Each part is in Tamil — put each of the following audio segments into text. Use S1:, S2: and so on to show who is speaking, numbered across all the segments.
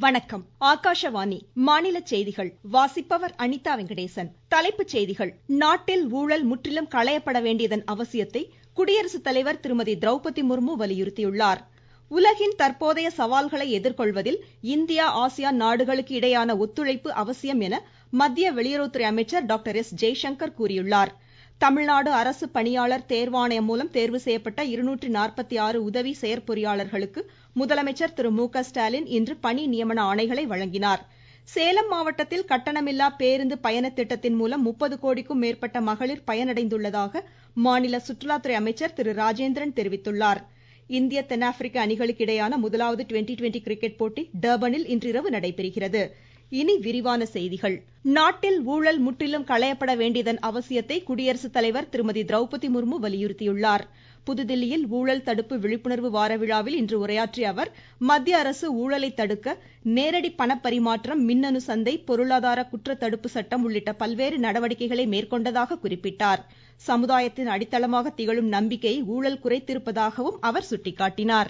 S1: வணக்கம் ஆகாஷவாணி மாநில செய்திகள் வாசிப்பவர் அனிதா வெங்கடேசன் தலைப்புச் செய்திகள் நாட்டில் ஊழல் முற்றிலும் களையப்பட வேண்டியதன் அவசியத்தை குடியரசுத் தலைவர் திருமதி திரௌபதி முர்மு வலியுறுத்தியுள்ளார் உலகின் தற்போதைய சவால்களை எதிர்கொள்வதில் இந்தியா ஆசியான் நாடுகளுக்கு இடையேயான ஒத்துழைப்பு அவசியம் என மத்திய வெளியுறவுத்துறை அமைச்சர் டாக்டர் எஸ் ஜெய்சங்கர் கூறியுள்ளார் தமிழ்நாடு அரசு பணியாளர் தேர்வாணையம் மூலம் தேர்வு செய்யப்பட்ட இருநூற்றி நாற்பத்தி ஆறு உதவி செயற்பொறியாளர்களுக்கு முதலமைச்சர் திரு மு க ஸ்டாலின் இன்று பணி நியமன ஆணைகளை வழங்கினார் சேலம் மாவட்டத்தில் கட்டணமில்லா பேருந்து பயண திட்டத்தின் மூலம் முப்பது கோடிக்கும் மேற்பட்ட மகளிர் பயனடைந்துள்ளதாக மாநில சுற்றுலாத்துறை அமைச்சர் திரு ராஜேந்திரன் தெரிவித்துள்ளார் இந்திய தென்னாப்பிரிக்க அணிகளுக்கு இடையேயான முதலாவது டுவெண்டி டுவெண்டி கிரிக்கெட் போட்டி டர்பனில் இன்றிரவு நடைபெறுகிறது இனி விரிவான செய்திகள் நாட்டில் ஊழல் முற்றிலும் களையப்பட வேண்டியதன் அவசியத்தை குடியரசுத் தலைவர் திருமதி திரௌபதி முர்மு வலியுறுத்தியுள்ளார் புதுதில்லியில் ஊழல் தடுப்பு விழிப்புணர்வு வார விழாவில் இன்று உரையாற்றிய அவர் மத்திய அரசு ஊழலை தடுக்க நேரடி பணப்பரிமாற்றம் மின்னணு சந்தை பொருளாதார குற்ற தடுப்பு சட்டம் உள்ளிட்ட பல்வேறு நடவடிக்கைகளை மேற்கொண்டதாக குறிப்பிட்டார் சமுதாயத்தின் அடித்தளமாக திகழும் நம்பிக்கையை ஊழல் குறைத்திருப்பதாகவும் அவர் சுட்டிக்காட்டினார்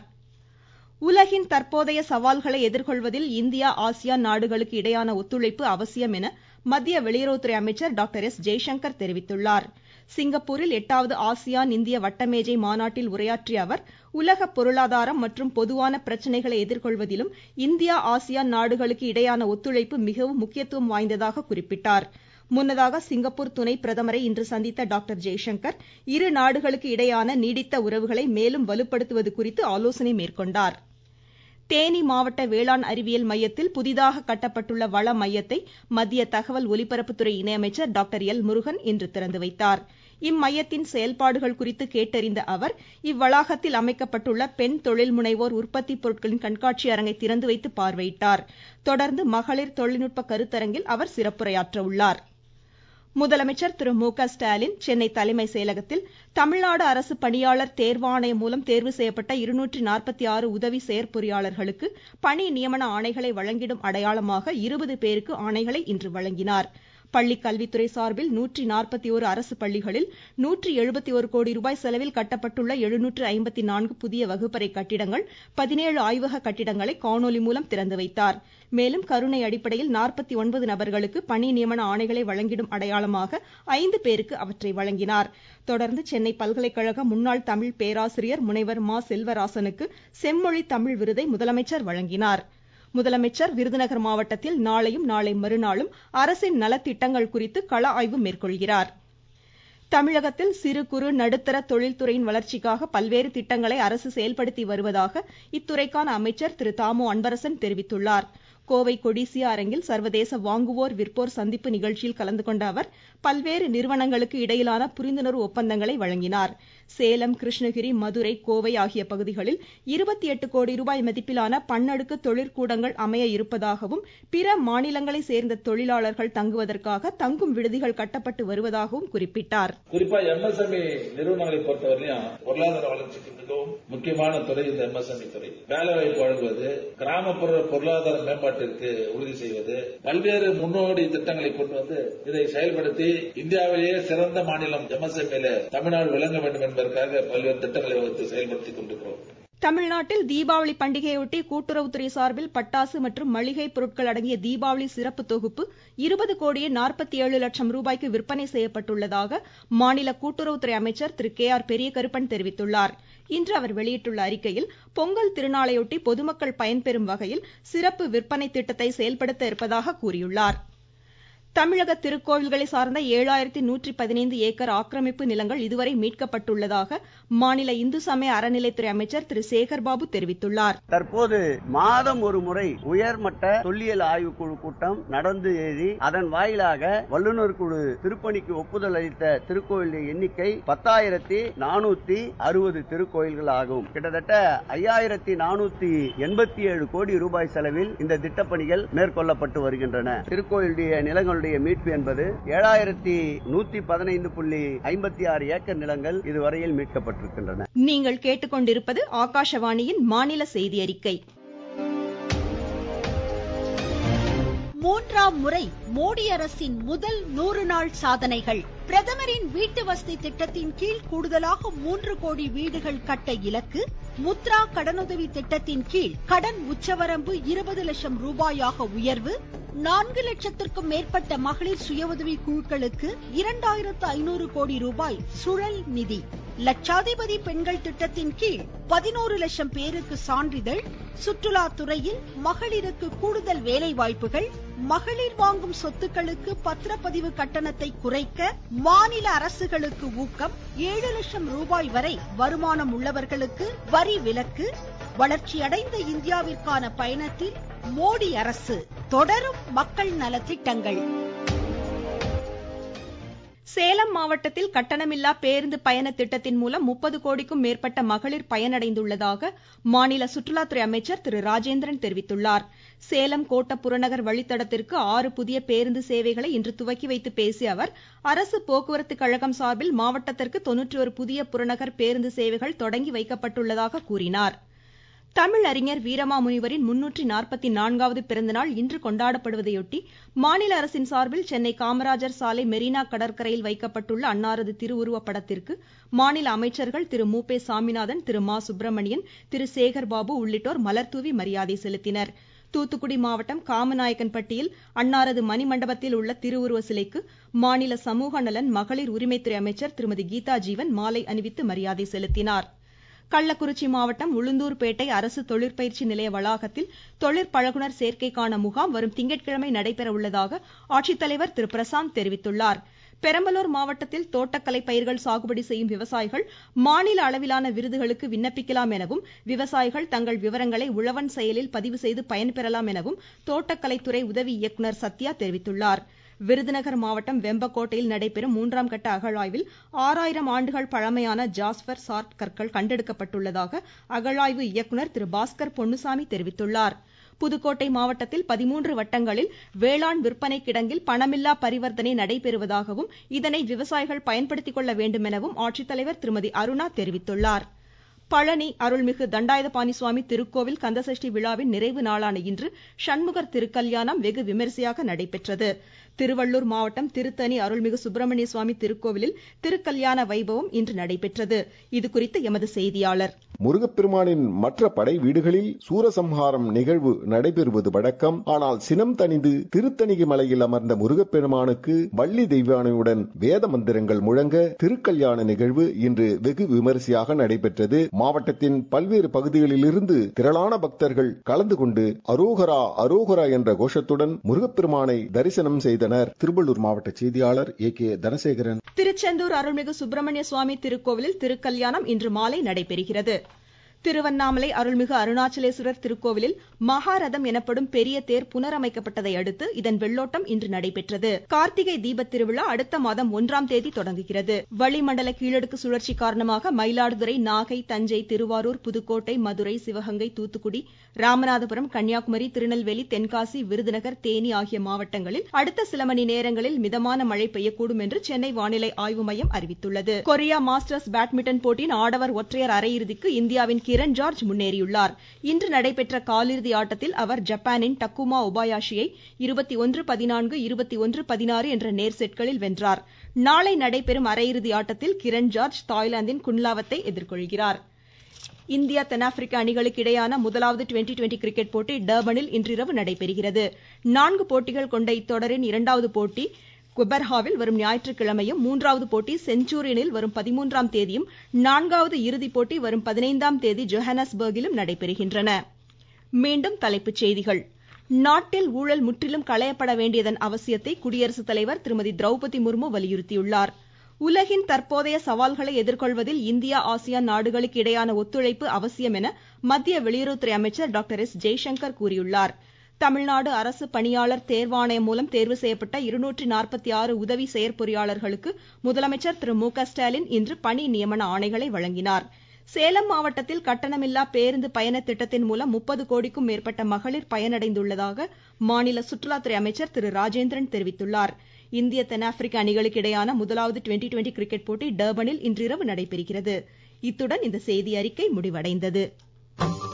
S1: உலகின் தற்போதைய சவால்களை எதிர்கொள்வதில் இந்தியா ஆசியான் நாடுகளுக்கு இடையான ஒத்துழைப்பு அவசியம் என மத்திய வெளியுறவுத்துறை அமைச்சர் டாக்டர் எஸ் ஜெய்சங்கர் தெரிவித்துள்ளார் சிங்கப்பூரில் எட்டாவது ஆசியான் இந்திய வட்டமேஜை மாநாட்டில் உரையாற்றிய அவர் உலக பொருளாதாரம் மற்றும் பொதுவான பிரச்சனைகளை எதிர்கொள்வதிலும் இந்தியா ஆசியான் நாடுகளுக்கு இடையான ஒத்துழைப்பு மிகவும் முக்கியத்துவம் வாய்ந்ததாக குறிப்பிட்டார் முன்னதாக சிங்கப்பூர் துணை பிரதமரை இன்று சந்தித்த டாக்டர் ஜெய்சங்கர் இரு நாடுகளுக்கு இடையான நீடித்த உறவுகளை மேலும் வலுப்படுத்துவது குறித்து ஆலோசனை மேற்கொண்டார் தேனி மாவட்ட வேளாண் அறிவியல் மையத்தில் புதிதாக கட்டப்பட்டுள்ள வள மையத்தை மத்திய தகவல் ஒலிபரப்புத்துறை இணையமைச்சர் டாக்டர் எல் முருகன் இன்று திறந்து வைத்தார் இம்மையத்தின் செயல்பாடுகள் குறித்து கேட்டறிந்த அவர் இவ்வளாகத்தில் அமைக்கப்பட்டுள்ள பெண் தொழில் முனைவோர் உற்பத்தி பொருட்களின் கண்காட்சி அரங்கை திறந்து வைத்து பார்வையிட்டார் தொடர்ந்து மகளிர் தொழில்நுட்ப கருத்தரங்கில் அவர் சிறப்புரையாற்ற உள்ளார் முதலமைச்சர் திரு மு க ஸ்டாலின் சென்னை தலைமை செயலகத்தில் தமிழ்நாடு அரசு பணியாளர் தேர்வாணையம் மூலம் தேர்வு செய்யப்பட்ட இருநூற்றி நாற்பத்தி ஆறு உதவி செயற்பொறியாளர்களுக்கு பணி நியமன ஆணைகளை வழங்கிடும் அடையாளமாக இருபது பேருக்கு ஆணைகளை இன்று வழங்கினார் பள்ளி கல்வித்துறை சார்பில் நூற்றி நாற்பத்தி ஒரு அரசு பள்ளிகளில் நூற்றி எழுபத்தி ஒரு கோடி ரூபாய் செலவில் கட்டப்பட்டுள்ள எழுநூற்று ஐம்பத்தி நான்கு புதிய வகுப்பறை கட்டிடங்கள் பதினேழு ஆய்வக கட்டிடங்களை காணொலி மூலம் திறந்து வைத்தார் மேலும் கருணை அடிப்படையில் நாற்பத்தி ஒன்பது நபர்களுக்கு பணி நியமன ஆணைகளை வழங்கிடும் அடையாளமாக ஐந்து பேருக்கு அவற்றை வழங்கினார் தொடர்ந்து சென்னை பல்கலைக்கழக முன்னாள் தமிழ் பேராசிரியர் முனைவர் மா செல்வராசனுக்கு செம்மொழி தமிழ் விருதை முதலமைச்சர் வழங்கினார் முதலமைச்சர் விருதுநகர் மாவட்டத்தில் நாளையும் நாளை மறுநாளும் அரசின் நலத்திட்டங்கள் குறித்து கள ஆய்வு மேற்கொள்கிறார் தமிழகத்தில் சிறு குறு நடுத்தர தொழில்துறையின் வளர்ச்சிக்காக பல்வேறு திட்டங்களை அரசு செயல்படுத்தி வருவதாக இத்துறைக்கான அமைச்சர் திரு தாமோ அன்பரசன் தெரிவித்துள்ளார் கோவை கொடிசியா அரங்கில் சர்வதேச வாங்குவோர் விற்போர் சந்திப்பு நிகழ்ச்சியில் கலந்து கொண்ட அவர் பல்வேறு நிறுவனங்களுக்கு இடையிலான புரிந்துணர்வு ஒப்பந்தங்களை வழங்கினார் சேலம் கிருஷ்ணகிரி மதுரை கோவை ஆகிய பகுதிகளில் இருபத்தி எட்டு கோடி ரூபாய் மதிப்பிலான பன்னடுக்கு தொழிற்கூடங்கள் அமைய இருப்பதாகவும் பிற மாநிலங்களை சேர்ந்த தொழிலாளர்கள் தங்குவதற்காக தங்கும் விடுதிகள் கட்டப்பட்டு வருவதாகவும் குறிப்பிட்டார்
S2: குறிப்பா எம்எஸ்எம்இ நிறுவனங்களை பொறுத்தவரையிலும் பொருளாதார வளர்ச்சிக்கு மிகவும் முக்கியமான துறை இந்த எம்எஸ்எம்இ துறை வேலை வாய்ப்பு வழங்குவது கிராமப்புற பொருளாதார மேம்பாட்டிற்கு உறுதி செய்வது பல்வேறு முன்னோடி திட்டங்களை கொண்டு வந்து இதை செயல்படுத்தி இந்தியாவிலேயே சிறந்த மாநிலம் எம்எஸ்எம்இல தமிழ்நாடு விளங்க வேண்டும் என்பதற்காக பல்வேறு திட்டங்களை வகுத்து செயல்படுத்திக் கொண்டிருக்கிறோம்
S1: தமிழ்நாட்டில் தீபாவளி பண்டிகையொட்டி கூட்டுறவுத்துறை சார்பில் பட்டாசு மற்றும் மளிகை பொருட்கள் அடங்கிய தீபாவளி சிறப்பு தொகுப்பு இருபது கோடியே நாற்பத்தி ஏழு லட்சம் ரூபாய்க்கு விற்பனை செய்யப்பட்டுள்ளதாக மாநில கூட்டுறவுத்துறை அமைச்சர் திரு கே ஆர் பெரியகருப்பன் தெரிவித்துள்ளார் இன்று அவர் வெளியிட்டுள்ள அறிக்கையில் பொங்கல் திருநாளையொட்டி பொதுமக்கள் பயன்பெறும் வகையில் சிறப்பு விற்பனை திட்டத்தை செயல்படுத்த இருப்பதாக கூறியுள்ளார் தமிழக திருக்கோவில்களை சார்ந்த ஏழாயிரத்தி நூற்றி பதினைந்து ஏக்கர் ஆக்கிரமிப்பு நிலங்கள் இதுவரை மீட்கப்பட்டுள்ளதாக மாநில இந்து சமய அறநிலைத்துறை அமைச்சர் திரு சேகர்பாபு தெரிவித்துள்ளார்
S3: தற்போது மாதம் ஒரு முறை உயர்மட்ட தொல்லியல் ஆய்வுக்குழு கூட்டம் நடந்து ஏறி அதன் வாயிலாக வல்லுநர் குழு திருப்பணிக்கு ஒப்புதல் அளித்த திருக்கோயிலின் எண்ணிக்கை பத்தாயிரத்தி நானூத்தி அறுபது திருக்கோயில்கள் ஆகும் கிட்டத்தட்ட ஐயாயிரத்தி நானூத்தி எண்பத்தி ஏழு கோடி ரூபாய் செலவில் இந்த திட்டப்பணிகள் மேற்கொள்ளப்பட்டு வருகின்றன திருக்கோயிலுடைய நிலங்களுடைய மீட்பு என்பது ஏழாயிரத்தி நூத்தி பதினைந்து புள்ளி ஐம்பத்தி ஆறு ஏக்கர் நிலங்கள் இதுவரையில் மீட்கப்பட்டிருக்கின்றன
S1: நீங்கள் கேட்டுக்கொண்டிருப்பது ஆகாஷவாணியின் மாநில செய்தி அறிக்கை
S4: மூன்றாம் முறை மோடி அரசின் முதல் நூறு நாள் சாதனைகள் பிரதமரின் வீட்டு வசதி திட்டத்தின் கீழ் கூடுதலாக மூன்று கோடி வீடுகள் கட்ட இலக்கு முத்ரா கடனுதவி திட்டத்தின் கீழ் கடன் உச்சவரம்பு இருபது லட்சம் ரூபாயாக உயர்வு நான்கு லட்சத்திற்கும் மேற்பட்ட மகளிர் சுய உதவி குழுக்களுக்கு இரண்டாயிரத்து ஐநூறு கோடி ரூபாய் சுழல் நிதி லட்சாதிபதி பெண்கள் திட்டத்தின் கீழ் பதினோரு லட்சம் பேருக்கு சான்றிதழ் சுற்றுலா துறையில் மகளிருக்கு கூடுதல் வேலை வாய்ப்புகள் மகளிர் வாங்கும் சொத்துக்களுக்கு பத்திரப்பதிவு கட்டணத்தை குறைக்க மாநில அரசுகளுக்கு ஊக்கம் ஏழு லட்சம் ரூபாய் வரை வருமானம் உள்ளவர்களுக்கு வரி விலக்கு வளர்ச்சியடைந்த இந்தியாவிற்கான பயணத்தில் மோடி அரசு தொடரும் மக்கள் நலத்திட்டங்கள்
S1: சேலம் மாவட்டத்தில் கட்டணமில்லா பேருந்து பயண திட்டத்தின் மூலம் முப்பது கோடிக்கும் மேற்பட்ட மகளிர் பயனடைந்துள்ளதாக மாநில சுற்றுலாத்துறை அமைச்சர் திரு ராஜேந்திரன் தெரிவித்துள்ளார் சேலம் கோட்ட புறநகர் வழித்தடத்திற்கு ஆறு புதிய பேருந்து சேவைகளை இன்று துவக்கி வைத்து பேசிய அவர் அரசு போக்குவரத்து கழகம் சார்பில் மாவட்டத்திற்கு தொன்னூற்றி ஒரு புதிய புறநகர் பேருந்து சேவைகள் தொடங்கி வைக்கப்பட்டுள்ளதாக கூறினார் தமிழறிஞர் வீரமாமுனிவரின் முன்னூற்றி நாற்பத்தி நான்காவது பிறந்தநாள் இன்று கொண்டாடப்படுவதையொட்டி மாநில அரசின் சார்பில் சென்னை காமராஜர் சாலை மெரினா கடற்கரையில் வைக்கப்பட்டுள்ள அன்னாரது திருவுருவப் படத்திற்கு மாநில அமைச்சர்கள் திரு மு பே சாமிநாதன் திரு மா சுப்பிரமணியன் திரு சேகர் பாபு உள்ளிட்டோர் மலர்தூவி மரியாதை செலுத்தினர் தூத்துக்குடி மாவட்டம் காமநாயக்கன்பட்டியில் அன்னாரது மணிமண்டபத்தில் உள்ள திருவுருவ சிலைக்கு மாநில சமூக நலன் மகளிர் உரிமைத்துறை அமைச்சர் திருமதி கீதா ஜீவன் மாலை அணிவித்து மரியாதை செலுத்தினார் கள்ளக்குறிச்சி மாவட்டம் உளுந்தூர்பேட்டை அரசு தொழிற்பயிற்சி நிலைய வளாகத்தில் தொழிற்பழகுனர் சேர்க்கைக்கான முகாம் வரும் திங்கட்கிழமை நடைபெற உள்ளதாக ஆட்சித்தலைவர் திரு பிரசாந்த் தெரிவித்துள்ளார் பெரம்பலூர் மாவட்டத்தில் தோட்டக்கலை பயிர்கள் சாகுபடி செய்யும் விவசாயிகள் மாநில அளவிலான விருதுகளுக்கு விண்ணப்பிக்கலாம் எனவும் விவசாயிகள் தங்கள் விவரங்களை உழவன் செயலில் பதிவு செய்து பயன்பெறலாம் எனவும் தோட்டக்கலைத்துறை உதவி இயக்குநர் சத்யா தெரிவித்துள்ளார் விருதுநகர் மாவட்டம் வெம்பக்கோட்டையில் நடைபெறும் மூன்றாம் கட்ட அகழாய்வில் ஆறாயிரம் ஆண்டுகள் பழமையான ஜாஸ்பர் சார்ட் கற்கள் கண்டெடுக்கப்பட்டுள்ளதாக அகழாய்வு இயக்குநர் திரு பாஸ்கர் பொன்னுசாமி தெரிவித்துள்ளார் புதுக்கோட்டை மாவட்டத்தில் பதிமூன்று வட்டங்களில் வேளாண் விற்பனை கிடங்கில் பணமில்லா பரிவர்த்தனை நடைபெறுவதாகவும் இதனை விவசாயிகள் பயன்படுத்திக் கொள்ள வேண்டும் எனவும் ஆட்சித்தலைவர் திருமதி அருணா தெரிவித்துள்ளார் பழனி அருள்மிகு தண்டாயுதபாணி சுவாமி திருக்கோவில் கந்தசஷ்டி விழாவின் நிறைவு நாளான இன்று சண்முகர் திருக்கல்யாணம் வெகு விமரிசையாக நடைபெற்றது திருவள்ளூர் மாவட்டம் திருத்தணி அருள்மிகு சுப்பிரமணிய சுவாமி திருக்கோவிலில் திருக்கல்யாண வைபவம் இன்று நடைபெற்றது இதுகுறித்து எமது செய்தியாளர்
S5: முருகப்பெருமானின் மற்ற படை வீடுகளில் சூரசம்ஹாரம் நிகழ்வு நடைபெறுவது வழக்கம் ஆனால் சினம் தணிந்து திருத்தணிகை மலையில் அமர்ந்த முருகப்பெருமானுக்கு வள்ளி தெய்வானையுடன் வேத மந்திரங்கள் முழங்க திருக்கல்யாண நிகழ்வு இன்று வெகு விமரிசையாக நடைபெற்றது மாவட்டத்தின் பல்வேறு பகுதிகளிலிருந்து திரளான பக்தர்கள் கலந்து கொண்டு அரோகரா அரோகரா என்ற கோஷத்துடன் முருகப்பெருமானை தரிசனம் செய்தனர் திருவள்ளூர் மாவட்ட செய்தியாளர் ஏ கே தனசேகரன்
S1: திருச்செந்தூர் அருள்மிகு சுப்பிரமணிய சுவாமி திருக்கோவிலில் திருக்கல்யாணம் இன்று மாலை நடைபெறுகிறது திருவண்ணாமலை அருள்மிகு அருணாச்சலேஸ்வரர் திருக்கோவிலில் மகாரதம் எனப்படும் பெரிய தேர் புனரமைக்கப்பட்டதை அடுத்து இதன் வெள்ளோட்டம் இன்று நடைபெற்றது கார்த்திகை தீபத் திருவிழா அடுத்த மாதம் ஒன்றாம் தேதி தொடங்குகிறது வளிமண்டல கீழடுக்கு சுழற்சி காரணமாக மயிலாடுதுறை நாகை தஞ்சை திருவாரூர் புதுக்கோட்டை மதுரை சிவகங்கை தூத்துக்குடி ராமநாதபுரம் கன்னியாகுமரி திருநெல்வேலி தென்காசி விருதுநகர் தேனி ஆகிய மாவட்டங்களில் அடுத்த சில மணி நேரங்களில் மிதமான மழை பெய்யக்கூடும் என்று சென்னை வானிலை ஆய்வு மையம் அறிவித்துள்ளது கொரியா மாஸ்டர்ஸ் பேட்மிண்டன் போட்டியின் ஆடவர் ஒற்றையர் அரையிறுதிக்கு இந்தியாவின் கிரண் ஜார்ஜ் முன்னேறியுள்ளார் இன்று நடைபெற்ற காலிறுதி ஆட்டத்தில் அவர் ஜப்பானின் டக்குமா ஒபாயாஷியை இருபத்தி ஒன்று பதினான்கு இருபத்தி ஒன்று பதினாறு என்ற நேர் செட்களில் வென்றார் நாளை நடைபெறும் அரையிறுதி ஆட்டத்தில் கிரண் ஜார்ஜ் தாய்லாந்தின் குன்லாவத்தை எதிர்கொள்கிறார் இந்தியா தென்னாப்பிரிக்க அணிகளுக்கு இடையான முதலாவது டுவெண்டி டுவெண்டி கிரிக்கெட் போட்டி டர்பனில் இன்றிரவு நடைபெறுகிறது நான்கு போட்டிகள் கொண்ட இத்தொடரின் இரண்டாவது போட்டி குபர்ஹாவில் வரும் ஞாயிற்றுக்கிழமையும் மூன்றாவது போட்டி செஞ்சூரியனில் வரும் பதிமூன்றாம் தேதியும் நான்காவது இறுதிப் போட்டி வரும் பதினைந்தாம் தேதி ஜொஹானஸ்பர்கிலும் நடைபெறுகின்றன மீண்டும் தலைப்புச் செய்திகள் நாட்டில் ஊழல் முற்றிலும் களையப்பட வேண்டியதன் அவசியத்தை குடியரசுத் தலைவர் திருமதி திரௌபதி முர்மு வலியுறுத்தியுள்ளார் உலகின் தற்போதைய சவால்களை எதிர்கொள்வதில் இந்தியா ஆசியான் நாடுகளுக்கு இடையான ஒத்துழைப்பு அவசியம் என மத்திய வெளியுறவுத்துறை அமைச்சர் டாக்டர் எஸ் ஜெய்சங்கர் கூறியுள்ளார் தமிழ்நாடு அரசு பணியாளர் தேர்வாணையம் மூலம் தேர்வு செய்யப்பட்ட இருநூற்றி நாற்பத்தி ஆறு உதவி செயற்பொறியாளர்களுக்கு முதலமைச்சர் திரு மு க ஸ்டாலின் இன்று பணி நியமன ஆணைகளை வழங்கினார் சேலம் மாவட்டத்தில் கட்டணமில்லா பேருந்து பயண திட்டத்தின் மூலம் முப்பது கோடிக்கும் மேற்பட்ட மகளிர் பயனடைந்துள்ளதாக மாநில சுற்றுலாத்துறை அமைச்சர் திரு ராஜேந்திரன் தெரிவித்துள்ளார் இந்திய தென்னாப்பிரிக்க அணிகளுக்கு இடையான முதலாவது டுவெண்டி டுவெண்டி கிரிக்கெட் போட்டி டர்பனில் இன்றிரவு நடைபெறுகிறது இத்துடன் இந்த செய்தி அறிக்கை முடிவடைந்தது